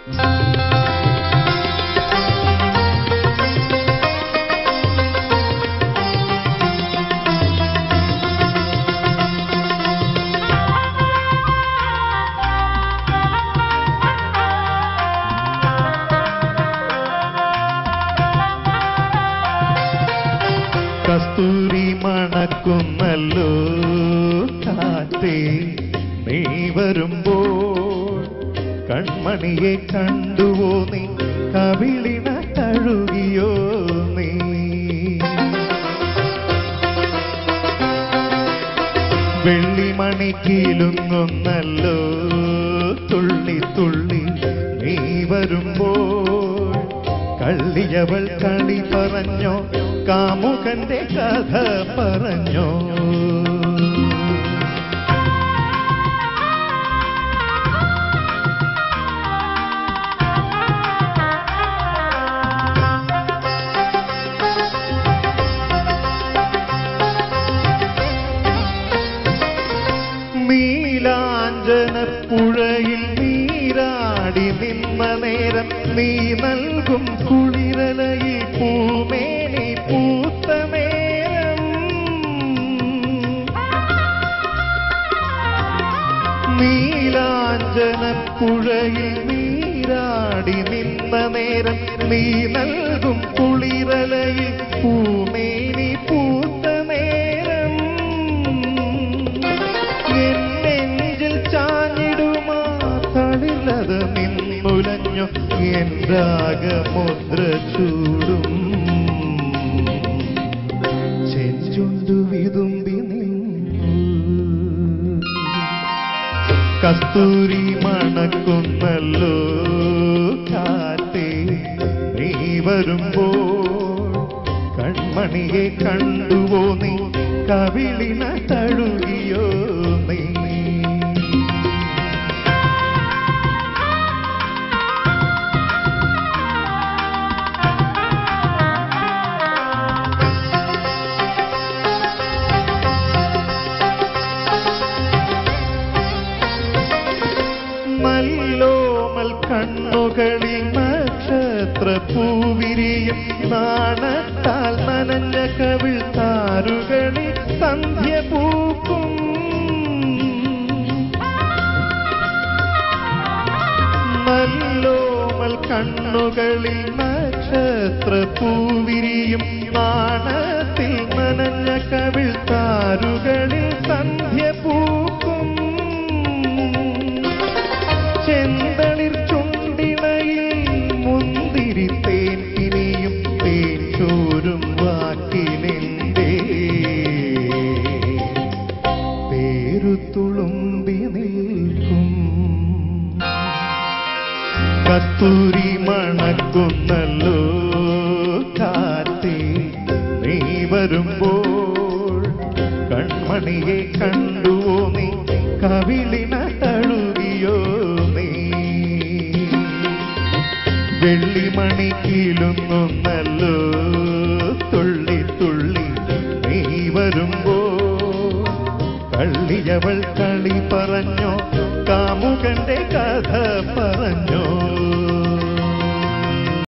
കസ്തൂരി മണക്കുന്നല്ലോ കാറ്റേ നീ വരുമ്പോൾ കൺമണിയെ കണ്ടുവോ നീ കവിളിന തഴുകിയോ നീ വെള്ളിമണിക്കിലുങ്ങുന്നല്ലോ തുള്ളി തുള്ളി നീ വരുമ്പോൾ കള്ളിയവൾ കളി പറഞ്ഞോ കാമുകന്റെ കഥ പറഞ്ഞോ നീലാഞ്ജന പുഴയിൽ നീരാടി നിന്ന നേരം നീ നൽകും കുളിരലയിൽ പൂമേനി പൂത്ത നേരം നീലാഞ്ജന പുഴയിൽ നീരാടി നിന്ന നേരം നീ നൽകും കുളിരലയിൽ പൂമേനി പൂത്ത നേരം എൻ നെഞ്ചിൽ ചാഞ്ഞിടുമാ തളിലത് നിന്നുലഞ്ഞു എൻ രാഗമുദ്ര ചൂടും ചെഞ്ചുണ്ടു വിതുമ്പി നിന്നു കസ്തൂരി മണക്കുന്നല്ലോ കാറ്റേ നീ വരുമ്പോൾ കൺമണിയെ കണ്ടുവോ നീ കവിളിന തഴുകിയോ നീ നല്ലോമൽ കണ്ണുകളിൽ നക്ഷത്ര പൂവിരിയും നാണത്താൽ നനഞ്ഞ കവിൾ താരുകളിൽ സന്ധ്യ പൂക്കും നല്ലോമൽ കണ്ണുകളിൽ നക്ഷത്ര പൂവിരിയും നാണത്തിൽ നനഞ്ഞ കവിൾ താരുകളിൽ സന്ധ്യ പൂക്കും ചെന്തളിർ ചുണ്ടിണയിൽ മുന്തിരി തേൻ കിനിയും തേൻ ചോരും വാക്കിനെന്തേ പേരു തുളുമ്പി നിൽക്കും കസ്തൂരി മണക്കുന്നല്ലോ കാറ്റേ നീ വരുമ്പോൾ കൺമണിയെ കണ്ടുവോ നീ കവിളിന തഴുകിയോ നീ വെള്ളിമണിക്കിലുങ്ങുന്നല്ലോ തുള്ളി തുള്ളി നീ വരുമ്പോൾ കള്ളിയവൾ കളി പറഞ്ഞോ കാമുകന്റെ